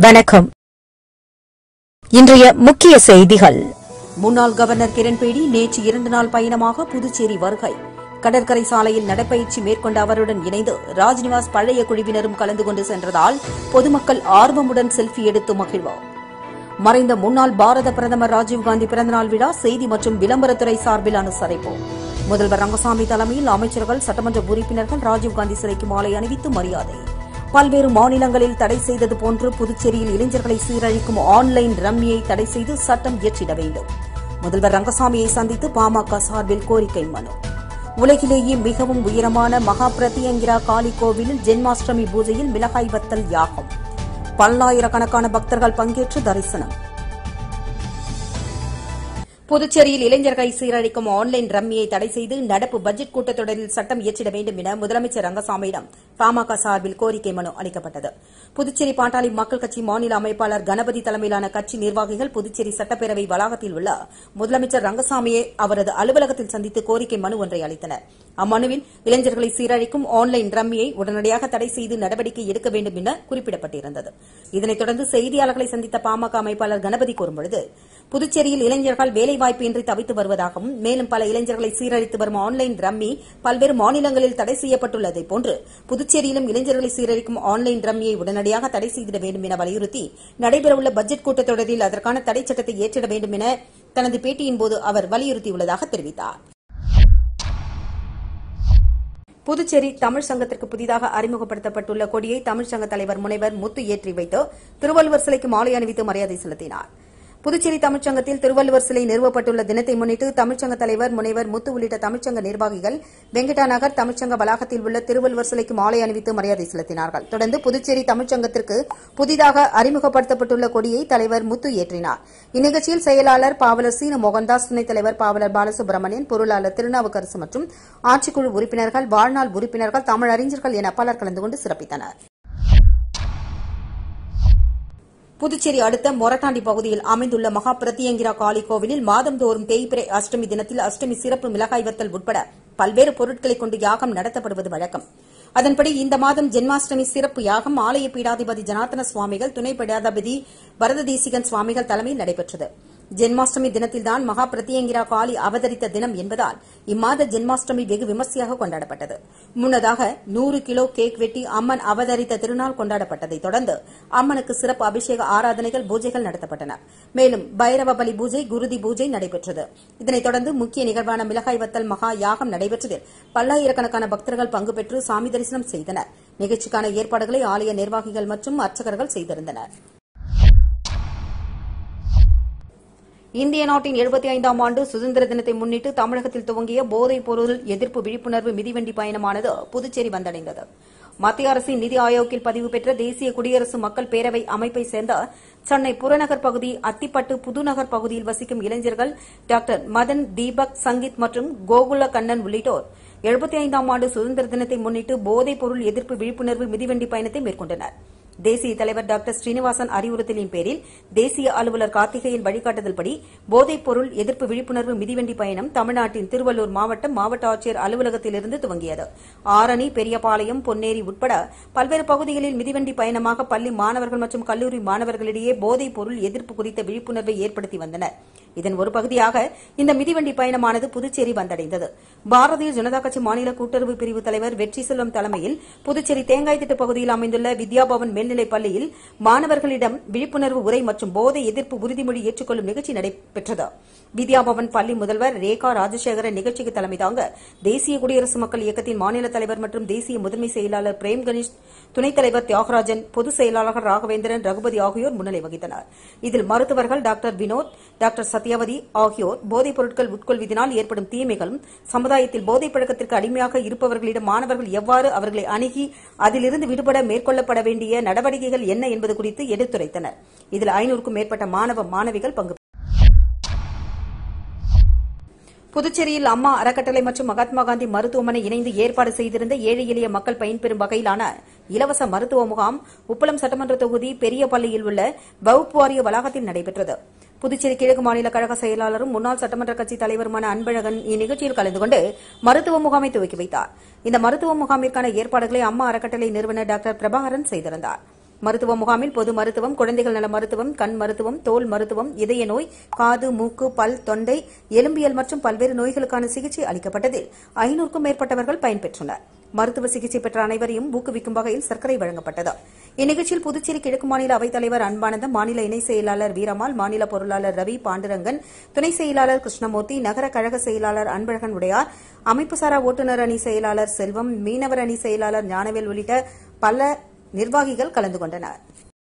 வணக்கம் இன்றைய முக்கிய செய்திகள் முன்னாள் கவர்னர் கிரண்பேடி நேற்று இரண்டு நாள் பயணமாக புதுச்சேரி வருகை கடற்கரை சாலையில் நடைப்பயிற்சி மேற்கொண்ட அவருடன் இணைந்து ராஜ்நிவாஸ் பழைய குழுவினரும் கலந்து கொண்டு சென்றதால் பொதுமக்கள் ஆர்வமுடன் செல்ஃபி எடுத்து மகிழ்வார் மறைந்த முன்னாள் பாரத பிரதமர் ராஜீவ்காந்தி பிறந்தநாள் விழா செய்தி மற்றும் விளம்பரத்துறை சார்பில் அனுசரிப்பு முதல்வர் ரங்கசாமி தலைமையில் அமைச்சர்கள் சட்டமன்ற உறுப்பினர்கள் ராஜீவ்காந்தி சிலைக்கு மாலை அணிவித்து மரியாதை பல்வேறு மாநிலங்களில் தடை செய்தது போன்று புதுச்சேரியில் இளைஞர்களை சீரழிக்கும் ஆன்லைன் ரம்மியை தடை செய்து சட்டம் இயற்றிட வேண்டும் முதல்வர் ரங்கசாமியை சந்தித்து பாமக சார்பில் கோரிக்கை மனு உலகிலேயே மிகவும் உயரமான மகா பிரத்யங்கிரா காளி கோவிலில் ஜென்மாஷ்டமி பூஜையில் மிளகாய் வத்தல் யாகம் பல்லாயிரக்கணக்கான பக்தர்கள் பங்கேற்று தரிசனம் புதுச்சேரியில் இளைஞர்களை சீரழிக்கும் ஆன்லைன் ரம்மியை தடை செய்து நடப்பு பட்ஜெட் கூட்டத்தொடரில் சட்டம் இயற்றிட வேண்டும் என முதலமைச்சர் ரங்கசாமியிடம் பாமக சார்பில் கோரிக்கை மனு அளிக்கப்பட்டது புதுச்சேரி பாட்டாளி மக்கள் கட்சி மாநில அமைப்பாளர் கணபதி தலைமையிலான கட்சி நிர்வாகிகள் புதுச்சேரி சட்டப்பேரவை வளாகத்தில் உள்ள முதலமைச்சர் ரங்கசாமியை அவரது அலுவலகத்தில் சந்தித்து கோரிக்கை மனு ஒன்றை அளித்தனர் அம்மனுவில் இளைஞர்களை சீரழிக்கும் ஆன்லைன் ரம்மியை உடனடியாக தடை செய்து நடவடிக்கை எடுக்க வேண்டும் என குறிப்பிடப்பட்டிருந்தது இதனைத் தொடர்ந்து செய்தியாளர்களை சந்தித்த பாமக அமைப்பாளர் கணபதி கூறும்பொழுது புதுச்சேரியில் இளைஞர்கள் வேலைவாய்ப்பின்றி தவித்து வருவதாகவும் மேலும் பல இளைஞர்களை சீரழித்து வரும் ஆன்லைன் ரம்மி பல்வேறு மாநிலங்களில் தடை செய்யப்பட்டுள்ளதைப் போன்று புதுச்சேரியிலும் இளைஞர்களை சீரழிக்கும் ஆன்லைன் ரம்மியை உடனடியாக தடை செய்திட வேண்டும் என வலியுறுத்தி நடைபெறவுள்ள பட்ஜெட் கூட்டத்தொடரில் அதற்கான தடை சட்டத்தை ஏற்றிட வேண்டும் என தனது பேட்டியின்போது அவர் வலியுறுத்தியுள்ளதாக தெரிவித்தார் புதுச்சேரி தமிழ் சங்கத்திற்கு புதிதாக அறிமுகப்படுத்தப்பட்டுள்ள கொடியை தமிழ்ச் சங்க தலைவர் முனைவர் முத்து ஏற்றி வைத்து திருவள்ளுவர் சிலைக்கு மாலை அணிவித்து மரியாதை செலுத்தினார் புதுச்சேரி தமிழ்ச்சங்கத்தில் திருவள்ளுவர் சிலை நிறுவப்பட்டுள்ள தினத்தை முன்னிட்டு தமிழ்ச்சங்க தலைவர் முனைவர் முத்து உள்ளிட்ட தமிழ்ச்சங்க நிர்வாகிகள் வெங்கடா நகர் தமிழ்ச்சங்க வளாகத்தில் உள்ள திருவள்ளுவர் சிலைக்கு மாலை அணிவித்து மரியாதை செலுத்தினார்கள் தொடர்ந்து புதுச்சேரி தமிழ்ச்சங்கத்திற்கு புதிதாக அறிமுகப்படுத்தப்பட்டுள்ள கொடியை தலைவர் முத்து ஏற்றினார் இந்நிகழ்ச்சியில் செயலாளர் பாவலர் சீன மோகன்தாஸ் துணைத் தலைவர் பாவலர் பாலசுப்ரமணியன் பொருளாளர் திருநாவுக்கரசு மற்றும் ஆட்சிக்குழு உறுப்பினர்கள் வாழ்நாள் உறுப்பினர்கள் தமிழறிஞர்கள் என பலர் கலந்து கொண்டு சிறப்பித்தனர் புதுச்சேரி அடுத்த மொரட்டாண்டி பகுதியில் அமைந்துள்ள மகா பிரத்யங்கிரா காளி கோவிலில் மாதந்தோறும் தேய்பிரை அஷ்டமி தினத்தில் அஷ்டமி சிறப்பு மிளகாய் வத்தல் உட்பட பல்வேறு பொருட்களை கொண்டு யாகம் நடத்தப்படுவது வழக்கம் அதன்படி இந்த மாதம் ஜென்மாஷ்டமி சிறப்பு யாகம் ஆலய பீடாதிபதி ஜனார்த்தன சுவாமிகள் துணை பீடாதிபதி வரததேசிகன் சுவாமிகள் தலைமையில் நடைபெற்றது ஜென்மாஷ்டமி தினத்தில்தான் மகா பிரத்யங்கிரா காளி அவதரித்த தினம் என்பதால் இம்மாத ஜென்மாஷ்டமி வெகு விமர்சையாக கொண்டாடப்பட்டது முன்னதாக நூறு கிலோ கேக் வெட்டி அம்மன் அவதரித்த திருநாள் கொண்டாடப்பட்டதைத் தொடர்ந்து அம்மனுக்கு சிறப்பு அபிஷேக ஆராதனைகள் பூஜைகள் நடத்தப்பட்டன மேலும் பைரவ பலி பூஜை குருதி பூஜை நடைபெற்றது இதனைத் தொடர்ந்து முக்கிய நிகழ்வான மிளகாய் வத்தல் மகா யாகம் நடைபெற்றதில் பல்லாயிரக்கணக்கான பக்தர்கள் பங்கு பெற்று சாமி தரிசனம் செய்தனர் நிகழ்ச்சிக்கான ஏற்பாடுகளை ஆலய நிர்வாகிகள் மற்றும் அர்ச்சகர்கள் செய்திருந்தனா் இந்திய நாட்டின் எழுபத்தி ஐந்தாம் ஆண்டு சுதந்திர தினத்தை முன்னிட்டு தமிழகத்தில் துவங்கிய போதைப் பொருள் எதிர்ப்பு விழிப்புணர்வு மிதிவண்டி பயணமானது புதுச்சேரி வந்தடைந்தது மத்திய அரசின் நிதி ஆயோக்கில் பதிவு பெற்ற தேசிய குடியரசு மக்கள் பேரவை அமைப்பை சேர்ந்த சென்னை புறநகர் பகுதி அத்திப்பட்டு புதுநகர் பகுதியில் வசிக்கும் இளைஞர்கள் டாக்டர் மதன் தீபக் சங்கீத் மற்றும் கோகுல கண்ணன் உள்ளிட்டோர் எழுபத்தி ஐந்தாம் ஆண்டு சுதந்திர தினத்தை முன்னிட்டு போதைப் பொருள் எதிர்ப்பு விழிப்புணர்வு மிதிவண்டி பயணத்தை மேற்கொண்டனா் தேசிய தலைவர் டாக்டர் ஸ்ரீனிவாசன் அறிவுறுத்தலின் பேரில் தேசிய அலுவலர் கார்த்திகேயன் வழிகாட்டுதல்படி போதைப் பொருள் எதிர்ப்பு விழிப்புணர்வு மிதிவண்டி பயணம் தமிழ்நாட்டின் திருவள்ளூர் மாவட்டம் மாவட்ட ஆட்சியர் அலுவலகத்திலிருந்து துவங்கியது ஆரணி பெரியபாளையம் பொன்னேரி உட்பட பல்வேறு பகுதிகளில் மிதிவண்டி பயணமாக பள்ளி மாணவர்கள் மற்றும் கல்லூரி மாணவர்களிடையே போதைப் பொருள் எதிர்ப்பு குறித்த விழிப்புணர்வை ஏற்படுத்தி வந்தனா் இதன் ஒரு பகுதியாக இந்த மிதிவண்டி பயணமானது புதுச்சேரி வந்தடைந்தது பாரதிய ஜனதா கட்சி மாநில கூட்டுறவு பிரிவு தலைவர் வெற்றி செல்வம் தலைமையில் புதுச்சேரி தேங்காய் திட்டு பகுதியில் அமைந்துள்ள வித்யாபவன் மேல்நிலைப் பள்ளியில் மாணவர்களிடம் விழிப்புணர்வு உரை மற்றும் போதை எதிர்ப்பு உறுதிமொழி ஏற்றுக்கொள்ளும் நிகழ்ச்சி நடைபெற்றது வித்யாபவன் பள்ளி முதல்வர் ரேகா ராஜசேகரன் நிகழ்ச்சிக்கு தலைமை தாங்க தேசிய குடியரசு மக்கள் இயக்கத்தின் மாநில தலைவர் மற்றும் தேசிய முதன்மை செயலாளர் பிரேம் கணேஷ் துணைத் தலைவர் தியாகராஜன் பொதுச் செயலாளர் ராகவேந்திரன் ரகுபதி ஆகியோர் முன்னிலை வகித்தனர் இதில் மருத்துவர்கள் டாக்டர் வினோத் டாக்டர் சத்யவதி ஆகியோர் போதைப் பொருட்கள் உட்கொள்வதனால் ஏற்படும் தீமைகளும் சமுதாயத்தில் போதைப் பழக்கத்திற்கு அடிமையாக இருப்பவர்களிடம் மாணவர்கள் எவ்வாறு அவர்களை அணுகி அதிலிருந்து விடுபட மேற்கொள்ளப்பட வேண்டிய நடவடிக்கைகள் என்ன என்பது குறித்து எடுத்துரைத்தனர் இதில் ஐநூறுக்கும் மேற்பட்ட மாணவ மாணவிகள் பங்கு புதுச்சேரியில் அம்மா அறக்கட்டளை மற்றும் மகாத்மா காந்தி மருத்துவமனை இணைந்து ஏற்பாடு செய்திருந்த ஏழை எளிய மக்கள் பயன்பெறும் வகையிலான இலவச மருத்துவ முகாம் உப்பளம் சட்டமன்ற தொகுதி பெரியபள்ளியில் உள்ள வகுப்பு வாரிய வளாகத்தில் நடைபெற்றது புதுச்சேரி கிழக்கு மாநில கழக செயலாளரும் முன்னாள் சட்டமன்ற கட்சி தலைவருமான அன்பழகன் இந்நிகழ்ச்சியில் கலந்து கொண்டு மருத்துவ முகாமை துவக்கி வைத்தார் இந்த மருத்துவ முகாமிற்கான ஏற்பாடுகளை அம்மா அறக்கட்டளை நிறுவனர் டாக்டர் பிரபாகரன் செய்திருந்தார் மருத்துவ முகாமில் பொது மருத்துவம் குழந்தைகள் நல மருத்துவம் கண் மருத்துவம் தோல் மருத்துவம் இதய நோய் காது மூக்கு பல் தொண்டை எலும்பியல் மற்றும் பல்வேறு நோய்களுக்கான சிகிச்சை அளிக்கப்பட்டதில் ஐநூறுக்கும் மேற்பட்டவர்கள் பயன்பெற்றனர் மருத்துவ சிகிச்சை பெற்ற அனைவரையும் ஊக்குவிக்கும் வகையில் சர்க்கரை வழங்கப்பட்டது இந்நிகழ்ச்சியில் புதுச்சேரி கிழக்கு மாநில அவைத்தலைவர் அன்பானந்தம் மாநில இணை செயலாளர் வீரமால் மாநில பொருளாளர் ரவி பாண்டுரங்கன் துணை செயலாளர் கிருஷ்ணமூர்த்தி நகர கழக செயலாளர் அன்பழகன் உடையார் அமைப்புசாரா ஓட்டுநர் அணி செயலாளர் செல்வம் மீனவர் அணி செயலாளர் ஞானவேல் உள்ளிட்ட பல நிர்வாகிகள் கலந்து கொண்டனர்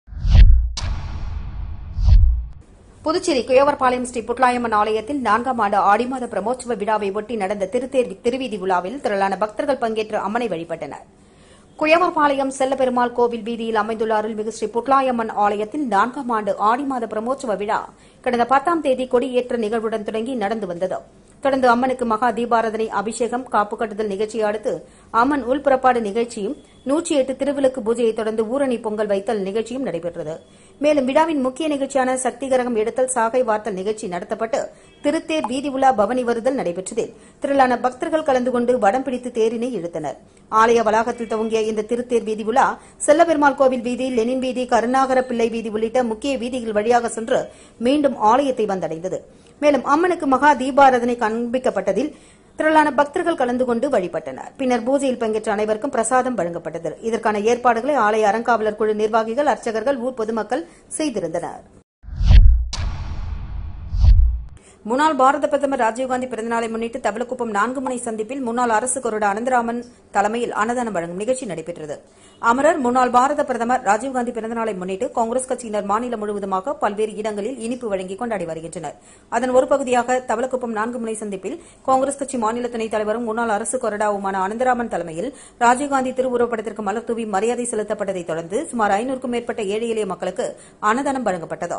புதுச்சேரி குயவர்பாளையம் ஸ்ரீ புட்லாயம்மன் ஆலயத்தில் நான்காம் ஆண்டு ஆடி மாத பிரமோற்சவ விழாவை ஒட்டி நடந்த திருத்தேர் திருவீதி விழாவில் திரளான பக்தர்கள் பங்கேற்று அம்மனை வழிபட்டனர் குயவர்பாளையம் செல்லப்பெருமாள் கோவில் வீதியில் அமைந்துள்ள அருள்மிகு ஸ்ரீ புட்லாயம்மன் ஆலயத்தில் நான்காம் ஆண்டு ஆடி மாத பிரமோற்சவ விழா கடந்த பத்தாம் தேதி கொடியேற்ற நிகழ்வுடன் தொடங்கி நடந்து வந்தது தொடர்ந்து அம்மனுக்கு மகா தீபாராதனை அபிஷேகம் காப்பு கட்டுதல் நிகழ்ச்சியை அடுத்து அம்மன் உள்புறப்பாடு நிகழ்ச்சியும் நூற்றி எட்டு திருவிளக்கு பூஜையை தொடர்ந்து ஊரணி பொங்கல் வைத்தல் நிகழ்ச்சியும் நடைபெற்றது மேலும் விழாவின் முக்கிய நிகழ்ச்சியான சக்தி கரகம் எடுத்தல் சாகை வார்த்தல் நிகழ்ச்சி நடத்தப்பட்டு திருத்தேர் வீதி உலா பவனி வருதல் நடைபெற்றதில் திரளான பக்தர்கள் கலந்து கொண்டு வடம் பிடித்து தேரினை இழுத்தனர் ஆலய வளாகத்தில் துவங்கிய இந்த திருத்தேர் வீதி உலா செல்லபெருமாள் கோவில் வீதி லெனின் வீதி கருணாகர பிள்ளை வீதி உள்ளிட்ட முக்கிய வீதிகள் வழியாக சென்று மீண்டும் ஆலயத்தை வந்தடைந்தது மேலும் அம்மனுக்கு மகா தீபாராதனை காண்பிக்கப்பட்டதில் திரளான பக்தர்கள் கலந்து கொண்டு வழிபட்டனர் பின்னர் பூஜையில் பங்கேற்ற அனைவருக்கும் பிரசாதம் வழங்கப்பட்டது இதற்கான ஏற்பாடுகளை ஆலய அறங்காவலர் குழு நிர்வாகிகள் அர்ச்சகர்கள் ஊர் பொதுமக்கள் செய்திருந்தனர் முன்னாள் பாரத பிரதமர் ராஜீவ்காந்தி பிறந்தநாளை முன்னிட்டு தவளக்குப்பம் நான்கு முனை சந்திப்பில் முன்னாள் அரசு கொறடா அனந்தராமன் தலைமையில் அன்னதானம் வழங்கும் நிகழ்ச்சி நடைபெற்றது அமரர் முன்னாள் பாரத பிரதமர் ராஜீவ்காந்தி பிறந்தநாளை முன்னிட்டு காங்கிரஸ் கட்சியினர் மாநிலம் முழுவதுமாக பல்வேறு இடங்களில் இனிப்பு வழங்கி கொண்டாடி வருகின்றனர் அதன் ஒரு பகுதியாக தவளக்குப்பம் நான்கு முனை சந்திப்பில் காங்கிரஸ் கட்சி மாநில துணைத் தலைவரும் முன்னாள் அரசு கொறடாவுமான அனந்தராமன் தலைமையில் ராஜீவ்காந்தி திருவுருவப்படத்திற்கு மலர் தூவி மரியாதை செலுத்தப்பட்டதைத் தொடர்ந்து சுமார் ஐநூறுக்கும் மேற்பட்ட ஏழை எளிய மக்களுக்கு அன்னதானம் வழங்கப்பட்டது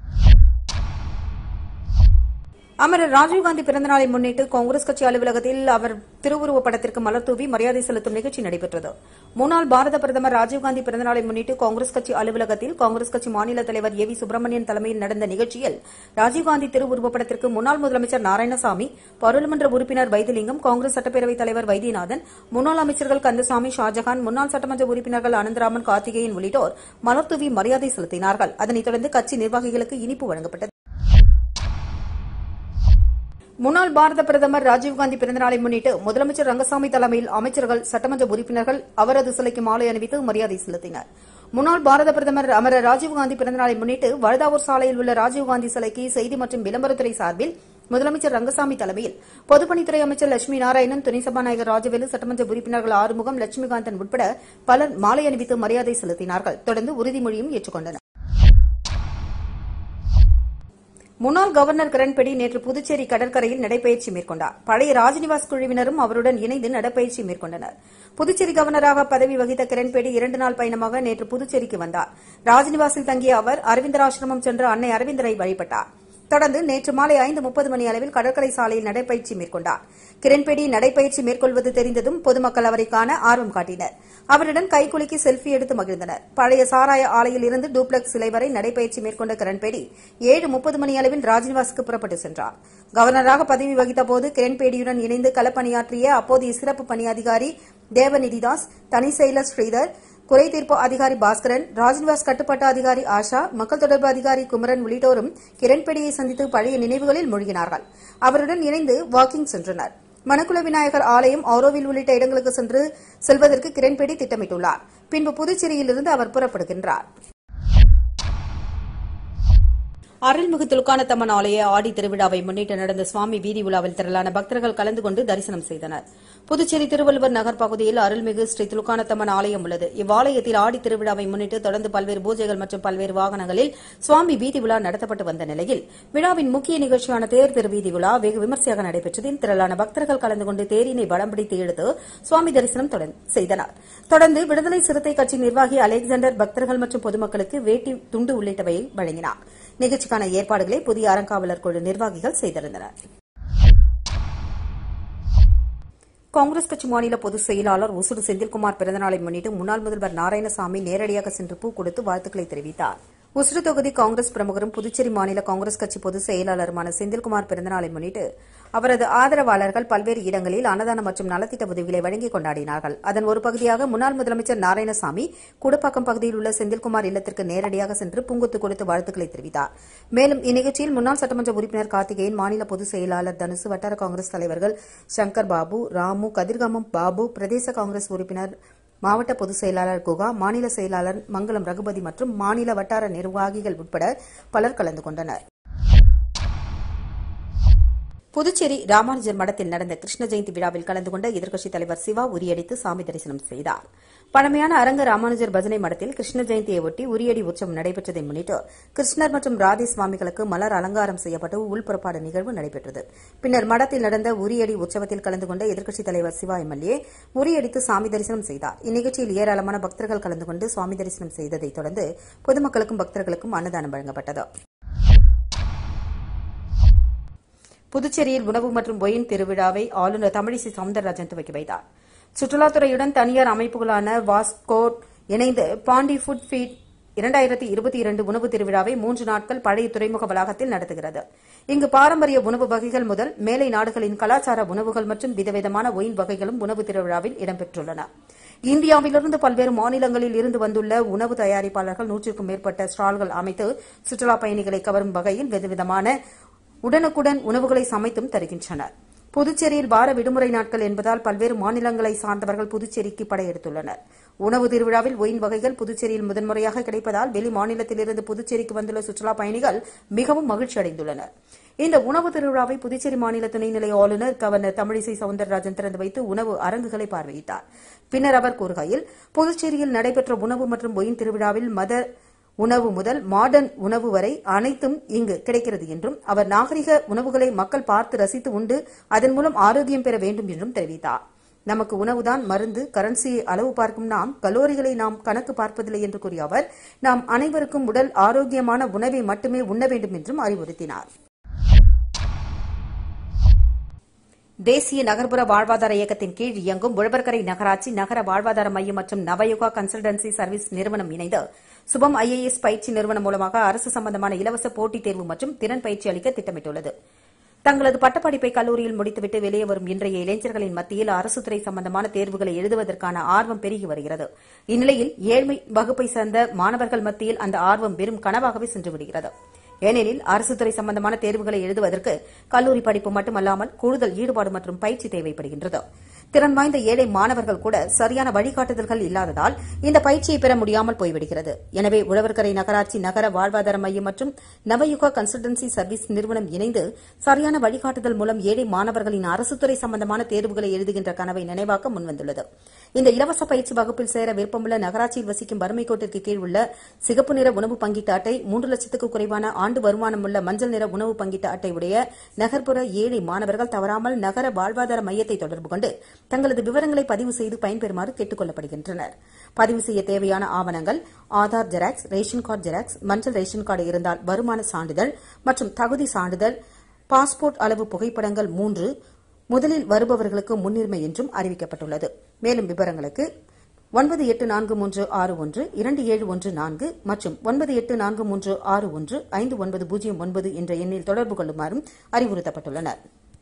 அமரர் ராஜீவ்காந்தி பிறந்தநாளை முன்னிட்டு காங்கிரஸ் கட்சி அலுவலகத்தில் அவர் திருவுருவப் படத்திற்கு மலர் தூவி மரியாதை செலுத்தும் நிகழ்ச்சி நடைபெற்றது முன்னாள் பாரத பிரதமர் ராஜீவ்காந்தி பிறந்தநாளை முன்னிட்டு காங்கிரஸ் கட்சி அலுவலகத்தில் காங்கிரஸ் கட்சி மாநில தலைவர் ஏ வி சுப்பிரமணியன் தலைமையில் நடந்த நிகழ்ச்சியில் ராஜீவ்காந்தி திருவுருவப் படத்திற்கு முன்னாள் முதலமைச்சர் நாராயணசாமி பாராளுமன்ற உறுப்பினர் வைத்திலிங்கம் காங்கிரஸ் சட்டப்பேரவைத் தலைவர் வைத்தியநாதன் முன்னாள் அமைச்சர்கள் கந்தசாமி ஷாஜகான் முன்னாள் சட்டமன்ற உறுப்பினர்கள் அனந்தராமன் கார்த்திகேயன் உள்ளிட்டோர் மலர் தூவி மரியாதை செலுத்தினார்கள் அதனைத் தொடர்ந்து கட்சி நிர்வாகிகளுக்கு இனிப்பு வழங்கப்பட்டது முன்னாள் பாரத பிரதமர் ராஜீவ்காந்தி பிறந்தநாளை முன்னிட்டு முதலமைச்சர் ரங்கசாமி தலைமையில் அமைச்சர்கள் சட்டமன்ற உறுப்பினர்கள் அவரது சிலைக்கு மாலை அணிவித்து மரியாதை செலுத்தினர் முன்னாள் பாரத பிரதமர் அமரர் ராஜீவ்காந்தி பிறந்தநாளை முன்னிட்டு வழுதாவூர் சாலையில் உள்ள ராஜீவ்காந்தி சிலைக்கு செய்தி மற்றும் விளம்பரத்துறை சார்பில் முதலமைச்சர் ரங்கசாமி தலைமையில் பொதுப்பணித்துறை அமைச்சர் லட்சுமி நாராயணன் துணை சபாநாயகர் ராஜவேலு சட்டமன்ற உறுப்பினர்கள் ஆறுமுகம் லட்சுமிகாந்தன் உட்பட பலர் மாலை அணிவித்து மரியாதை செலுத்தினார்கள் தொடர்ந்து உறுதிமொழியும் ஏற்றுக்கொண்டனர் முன்னாள் கவர்னர் கிரண்பேடி நேற்று புதுச்சேரி கடற்கரையில் நடைபயிற்சி மேற்கொண்டார் பழைய ராஜ்நிவாஸ் குழுவினரும் அவருடன் இணைந்து நடைபயிற்சி மேற்கொண்டனர் புதுச்சேரி கவர்னராக பதவி வகித்த கிரண்பேடி இரண்டு நாள் பயணமாக நேற்று புதுச்சேரிக்கு வந்தார் ராஜ்நிவாசில் தங்கிய அவர் அரவிந்தர் ஆசிரமம் சென்று அன்னை அரவிந்தரை வழிபட்டார் தொடர்ந்து நேற்று மாலை ஐந்து முப்பது மணி அளவில் கடற்கரை சாலையில் நடைபயிற்சி மேற்கொண்டார் கிரண்பேடி நடைபயிற்சி மேற்கொள்வது தெரிந்ததும் பொதுமக்கள் அவரை காண ஆர்வம் காட்டினர் அவருடன் கைகுலுக்கி செல்ஃபி எடுத்து மகிழ்ந்தனர் பழைய சாராய ஆலையில் இருந்து டூப்ளக்ஸ் சிலை வரை நடைபயிற்சி மேற்கொண்ட கிரண்பேடி ஏழு முப்பது மணி அளவில் ராஜ்நிவாசுக்கு புறப்பட்டு சென்றார் கவர்னராக பதவி வகித்தபோது கிரண்பேடியுடன் இணைந்து களப்பணியாற்றிய அப்போதைய சிறப்பு பணி அதிகாரி தேவநிதிதாஸ் தனி செயலர் ஸ்ரீதர் குறை தீர்ப்பு அதிகாரி பாஸ்கரன் ராஜ்நிவாஸ் கட்டுப்பாட்டு அதிகாரி ஆஷா மக்கள் தொடர்பு அதிகாரி குமரன் உள்ளிட்டோரும் கிரண்பேடியை சந்தித்து பழைய நினைவுகளில் மூழ்கினார்கள் அவருடன் இணைந்து வாக்கிங் சென்றனர் மணக்குள விநாயகர் ஆலயம் ஆரோவில் உள்ளிட்ட இடங்களுக்கு சென்று செல்வதற்கு கிரண்பேடி திட்டமிட்டுள்ளார் பின்பு புதுச்சேரியிலிருந்து அவர் புறப்படுகின்றார் அருள்மிகு துலுக்கானத்தம்மன் ஆலய ஆடி திருவிழாவை முன்னிட்டு நடந்த சுவாமி வீதி உலாவில் திரளான பக்தர்கள் கலந்து கொண்டு தரிசனம் செய்தனர் புதுச்சேரி திருவள்ளுவர் நகர் பகுதியில் அருள்மிகு ஸ்ரீ துலுக்கானத்தம்மன் ஆலயம் உள்ளது இவ்வாலயத்தில் ஆடி திருவிழாவை முன்னிட்டு தொடர்ந்து பல்வேறு பூஜைகள் மற்றும் பல்வேறு வாகனங்களில் சுவாமி வீதி உலா நடத்தப்பட்டு வந்த நிலையில் விழாவின் முக்கிய நிகழ்ச்சியான தேர் திருவீதி உலா வெகு விமர்சையாக நடைபெற்றதில் திரளான பக்தர்கள் கலந்து கொண்டு தேரினை வடம் பிடித்து இழுத்து சுவாமி தரிசனம் தொடர்- செய்தனர் தொடர்ந்து விடுதலை சிறுத்தை கட்சி நிர்வாகி அலெக்சாண்டர் பக்தர்கள் மற்றும் பொதுமக்களுக்கு வேட்டி துண்டு உள்ளிட்டவையை வழங்கினார் நிகழ்ச்சிக்கான ஏற்பாடுகளை புதிய அறங்காவலர் குழு நிர்வாகிகள் செய்திருந்தனர் காங்கிரஸ் கட்சி மாநில பொதுச் செயலாளர் உசுடு செந்தில்குமார் பிறந்தநாளை முன்னிட்டு முன்னாள் முதல்வர் நாராயணசாமி நேரடியாக சென்று பூ கொடுத்து வாழ்த்துக்களை தெரிவித்தார் உசுறு தொகுதி காங்கிரஸ் பிரமுகரும் புதுச்சேரி மாநில காங்கிரஸ் கட்சி பொதுச் செயலாளருமான செந்தில்குமார் பிறந்தநாளை முன்னிட்டு அவரது ஆதரவாளர்கள் பல்வேறு இடங்களில் அன்னதானம் மற்றும் நலத்திட்ட உதவிகளை வழங்கி கொண்டாடினார்கள் அதன் ஒரு பகுதியாக முன்னாள் முதலமைச்சர் நாராயணசாமி குடப்பாக்கம் பகுதியில் உள்ள செந்தில்குமார் இல்லத்திற்கு நேரடியாக சென்று பூங்கொத்து கொடுத்து வாழ்த்துக்களை தெரிவித்தார் மேலும் இந்நிகழ்ச்சியில் முன்னாள் சட்டமன்ற உறுப்பினர் கார்த்திகேயன் மாநில பொதுச் செயலாளர் தனுசு வட்டார காங்கிரஸ் தலைவர்கள் சங்கர் பாபு ராமு கதிர்காமம் பாபு பிரதேச காங்கிரஸ் உறுப்பினர் மாவட்ட பொதுச் செயலாளர் குகா மாநில செயலாளர் மங்களம் ரகுபதி மற்றும் மாநில வட்டார நிர்வாகிகள் உட்பட பலர் கலந்து கொண்டனர் புதுச்சேரி ராமானுஜர் மடத்தில் நடந்த கிருஷ்ண ஜெயந்தி விழாவில் கலந்து கொண்ட எதிர்க்கட்சித் தலைவர் சிவா உரியடித்து சாமி தரிசனம் செய்தார் பழமையான அரங்க ராமானுஜர் பஜனை மடத்தில் கிருஷ்ண ஜெயந்தியை ஒட்டி உரியடி உற்சவம் நடைபெற்றதை முன்னிட்டு கிருஷ்ணர் மற்றும் ராதே சுவாமிகளுக்கு மலர் அலங்காரம் செய்யப்பட்டு உள்புறப்பாடு நிகழ்வு நடைபெற்றது பின்னர் மடத்தில் நடந்த உரியடி உற்சவத்தில் கலந்து கொண்ட எதிர்க்கட்சித் தலைவர் சிவா எம்எல்ஏ உரியடித்து சாமி தரிசனம் செய்தார் இந்நிகழ்ச்சியில் ஏராளமான பக்தர்கள் கலந்து கொண்டு சுவாமி தரிசனம் செய்ததைத் தொடர்ந்து பொதுமக்களுக்கும் பக்தர்களுக்கும் அன்னதானம் வழங்கப்பட்டது புதுச்சேரியில் உணவு மற்றும் ஒயின் திருவிழாவை ஆளுநர் தமிழிசை சவுந்தரராஜன் துவக்கி வைத்தார் சுற்றுலாத்துறையுடன் தனியார் அமைப்புகளான வாஸ்கோட் இணைந்து பாண்டி ஃபுட் ஃபீட் இரண்டாயிரத்தி இருபத்தி இரண்டு உணவு திருவிழாவை மூன்று நாட்கள் பழைய துறைமுக வளாகத்தில் நடத்துகிறது இங்கு பாரம்பரிய உணவு வகைகள் முதல் மேலை நாடுகளின் கலாச்சார உணவுகள் மற்றும் விதவிதமான ஒயின் வகைகளும் உணவு திருவிழாவில் இடம்பெற்றுள்ளன இந்தியாவிலிருந்து பல்வேறு மாநிலங்களில் இருந்து வந்துள்ள உணவு தயாரிப்பாளர்கள் நூற்றுக்கும் மேற்பட்ட ஸ்டால்கள் அமைத்து சுற்றுலாப் பயணிகளை கவரும் வகையில் விதவிதமான உடனுக்குடன் உணவுகளை சமைத்தும் தருகின்றனர் புதுச்சேரியில் வார விடுமுறை நாட்கள் என்பதால் பல்வேறு மாநிலங்களை சார்ந்தவர்கள் புதுச்சேரிக்கு படையெடுத்துள்ளனர் உணவு திருவிழாவில் ஒயின் வகைகள் புதுச்சேரியில் முதன்முறையாக கிடைப்பதால் வெளி மாநிலத்திலிருந்து புதுச்சேரிக்கு வந்துள்ள சுற்றுலாப் பயணிகள் மிகவும் மகிழ்ச்சி அடைந்துள்ளனர் இந்த உணவு திருவிழாவை புதுச்சேரி மாநில துணைநிலை ஆளுநர் கவர்னர் தமிழிசை சவுந்தரராஜன் திறந்து வைத்து உணவு அரங்குகளை பார்வையிட்டார் பின்னர் அவர் கூறுகையில் புதுச்சேரியில் நடைபெற்ற உணவு மற்றும் ஒயின் திருவிழாவில் மத உணவு முதல் மாடர்ன் உணவு வரை அனைத்தும் இங்கு கிடைக்கிறது என்றும் அவர் நாகரிக உணவுகளை மக்கள் பார்த்து ரசித்து உண்டு அதன் மூலம் ஆரோக்கியம் பெற வேண்டும் என்றும் தெரிவித்தார் நமக்கு உணவுதான் மருந்து கரன்சியை அளவு பார்க்கும் நாம் கலோரிகளை நாம் கணக்கு பார்ப்பதில்லை என்று கூறிய அவர் நாம் அனைவருக்கும் உடல் ஆரோக்கியமான உணவை மட்டுமே உண்ண வேண்டும் என்றும் அறிவுறுத்தினார் தேசிய நகர்ப்புற வாழ்வாதார இயக்கத்தின் கீழ் இயங்கும் உழவர்கரை நகராட்சி நகர வாழ்வாதார மையம் மற்றும் நவயுகா கன்சல்டன்சி சர்வீஸ் நிறுவனம் இணைந்து சுபம் ஐஏஎஸ் பயிற்சி நிறுவனம் மூலமாக அரசு சம்பந்தமான இலவச போட்டித் தேர்வு மற்றும் திறன் பயிற்சி அளிக்க திட்டமிட்டுள்ளது தங்களது பட்டப்படிப்பை கல்லூரியில் முடித்துவிட்டு வெளியே வரும் இன்றைய இளைஞர்களின் மத்தியில் அரசு துறை சம்பந்தமான தேர்வுகளை எழுதுவதற்கான ஆர்வம் பெருகி வருகிறது இந்நிலையில் ஏழ்மை வகுப்பை சேர்ந்த மாணவர்கள் மத்தியில் அந்த ஆர்வம் வெறும் கனவாகவே சென்று விடுகிறது ஏனெனில் அரசு துறை சம்பந்தமான தேர்வுகளை எழுதுவதற்கு கல்லூரி படிப்பு மட்டுமல்லாமல் கூடுதல் ஈடுபாடு மற்றும் பயிற்சி தேவைப்படுகின்றது திறன் வாய்ந்த ஏழை மாணவர்கள் கூட சரியான வழிகாட்டுதல்கள் இல்லாததால் இந்த பயிற்சியை பெற முடியாமல் போய்விடுகிறது எனவே உழவர்கரை நகராட்சி நகர வாழ்வாதார மையம் மற்றும் நவயுகா கன்சல்டன்சி சர்வீஸ் நிறுவனம் இணைந்து சரியான வழிகாட்டுதல் மூலம் ஏழை மாணவர்களின் அரசு துறை சம்பந்தமான தேர்வுகளை எழுதுகின்ற கனவை நினைவாக்க முன்வந்துள்ளது இந்த இலவச பயிற்சி வகுப்பில் சேர விருப்பமுள்ள நகராட்சியில் வசிக்கும் வறுமை கோட்டிற்கு கீழ் உள்ள சிகப்பு நிற உணவு பங்கீட்டு அட்டை மூன்று லட்சத்துக்கு குறைவான ஆண்டு வருமானம் உள்ள மஞ்சள் நிற உணவு பங்கீட்டு அட்டை உடைய நகர்ப்புற ஏழை மாணவர்கள் தவறாமல் நகர வாழ்வாதார மையத்தை தொடர்பு கொண்டு தங்களது விவரங்களை பதிவு செய்து பயன்பெறுமாறு கேட்டுக் கொள்ளப்படுகின்றனர் பதிவு செய்ய தேவையான ஆவணங்கள் Aadhaar xerox ration card xerox மஞ்சள் ரேஷன் கார்டு இருந்தால் வருமான சான்றிதழ் மற்றும் தகுதி சான்றிதழ் பாஸ்போர்ட் அளவு புகைப்படங்கள் மூன்று முதலில் வருபவர்களுக்கு முன்னுரிமை என்றும் அறிவிக்கப்பட்டுள்ளது மேலும் விவரங்களுக்கு ஒன்பது எட்டு நான்கு மூன்று ஆறு ஒன்று இரண்டு ஏழு ஒன்று நான்கு மற்றும் ஒன்பது எட்டு நான்கு மூன்று ஆறு ஒன்று ஐந்து ஒன்பது பூஜ்ஜியம் ஒன்பது என்ற எண்ணில் தொடர்பு கொள்ளுமாறும் அறிவுறுத்தப்பட்டுள்ளனா்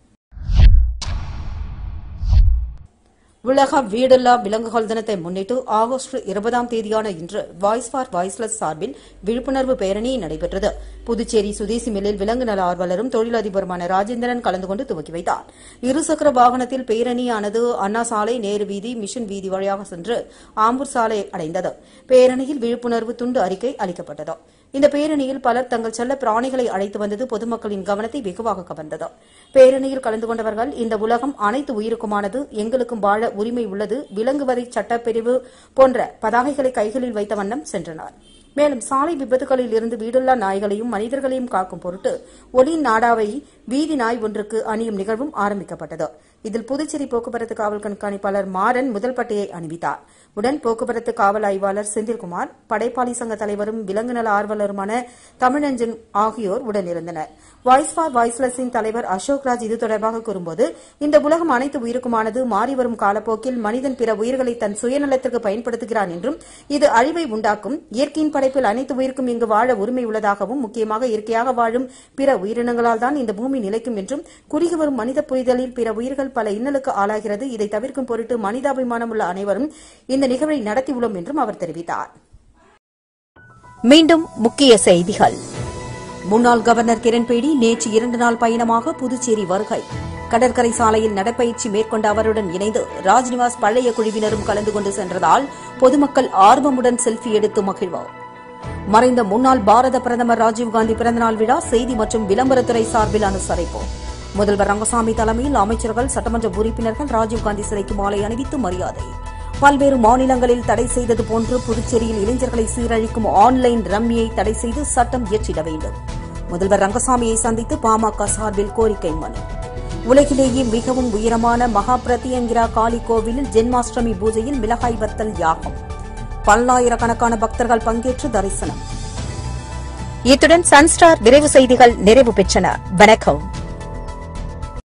உலக வீடில்லா விலங்குகள் தினத்தை முன்னிட்டு ஆகஸ்ட் இருபதாம் தேதியான இன்று வாய்ஸ் ஃபார் வாய்ஸ்லெஸ் சார்பில் விழிப்புணர்வு பேரணி நடைபெற்றது புதுச்சேரி சுதேசி மில்லில் விலங்கு நல ஆர்வலரும் தொழிலதிபருமான ராஜேந்திரன் கலந்து கொண்டு துவக்கி வைத்தார் இருசக்கர வாகனத்தில் பேரணியானது அண்ணா சாலை நேரு வீதி மிஷன் வீதி வழியாக சென்று ஆம்பூர் சாலை அடைந்தது பேரணியில் விழிப்புணர்வு துண்டு அறிக்கை அளிக்கப்பட்டது இந்த பேரணியில் பலர் தங்கள் செல்ல பிராணிகளை அழைத்து வந்தது பொதுமக்களின் கவனத்தை வெகுவாக கவர்ந்தது பேரணியில் கலந்து கொண்டவர்கள் இந்த உலகம் அனைத்து உயிருக்குமானது எங்களுக்கும் வாழ உரிமை உள்ளது விலங்குவதை சட்டப்பிரிவு போன்ற பதாகைகளை கைகளில் வைத்த வண்ணம் சென்றனர் மேலும் சாலை விபத்துகளில் இருந்து வீடுள்ள நாய்களையும் மனிதர்களையும் காக்கும் பொருட்டு ஒளி நாடாவை வீதி நாய் ஒன்றுக்கு அணியும் நிகழ்வும் ஆரம்பிக்கப்பட்டது இதில் புதுச்சேரி போக்குவரத்து காவல் கண்காணிப்பாளர் மாறன் முதல் பட்டையை அணிவித்தார் உடன் போக்குவரத்து காவல் ஆய்வாளர் செந்தில்குமார் படைப்பாளி சங்க தலைவரும் விலங்கு நல ஆர்வலருமான தமிழஞ்சன் ஆகியோர் உடனிருந்தனர் வாய்ஸ் ஃபார் வாய்ஸ்லெஸின் தலைவர் அசோக் ராஜ் இது தொடர்பாக கூறும்போது இந்த உலகம் அனைத்து உயிருக்குமானது மாறி வரும் காலப்போக்கில் மனிதன் பிற உயிர்களை தன் சுயநலத்திற்கு பயன்படுத்துகிறான் என்றும் இது அழிவை உண்டாக்கும் இயற்கையின் படைப்பில் அனைத்து உயிருக்கும் இங்கு வாழ உரிமை உள்ளதாகவும் முக்கியமாக இயற்கையாக வாழும் பிற உயிரினங்களால் தான் இந்த பூமி நிலைக்கும் என்றும் குறுகி வரும் மனித புரிதலில் பிற உயிர்கள் பல இன்னலுக்கு ஆளாகிறது இதை தவிர்க்கும் பொருட்டு மனிதாபிமானம் உள்ள அனைவரும் இந்த நிகழ்வை நடத்தியுள்ளோம் என்றும் அவர் தெரிவித்தார் மீண்டும் முக்கிய செய்திகள் முன்னாள் கவர்னர் கிரண்பேடி நேற்று இரண்டு நாள் பயணமாக புதுச்சேரி வருகை கடற்கரை சாலையில் நடைப்பயிற்சி மேற்கொண்ட அவருடன் இணைந்து ராஜ்நிவாஸ் பழைய குழுவினரும் கலந்து கொண்டு சென்றதால் பொதுமக்கள் ஆர்வமுடன் செல்ஃபி எடுத்து மகிழ்வார் மறைந்த முன்னாள் பாரத பிரதமர் ராஜீவ்காந்தி பிறந்தநாள் விழா செய்தி மற்றும் விளம்பரத்துறை சார்பில் அனுசரிப்பு முதல்வர் ரங்கசாமி தலைமையில் அமைச்சர்கள் சட்டமன்ற உறுப்பினர்கள் ராஜீவ்காந்தி சிலைக்கு மாலை அணிவித்து மரியாதை பல்வேறு மாநிலங்களில் தடை செய்தது போன்று புதுச்சேரியில் இளைஞர்களை சீரழிக்கும் ஆன்லைன் ரம்மியை தடை செய்து சட்டம் இயற்றிட வேண்டும் முதல்வர் ரங்கசாமியை சந்தித்து பாமக சார்பில் கோரிக்கை மனு உலகிலேயே மிகவும் உயரமான மகா பிரத்யங்கிரா காளி கோவிலில் ஜென்மாஷ்டமி பூஜையில் மிளகாய் வத்தல் யாகம் பல்லாயிரக்கணக்கான பக்தர்கள் பங்கேற்று தரிசனம் இத்துடன் சன்ஸ்டார் விரைவு செய்திகள் நிறைவு பெற்றன வணக்கம்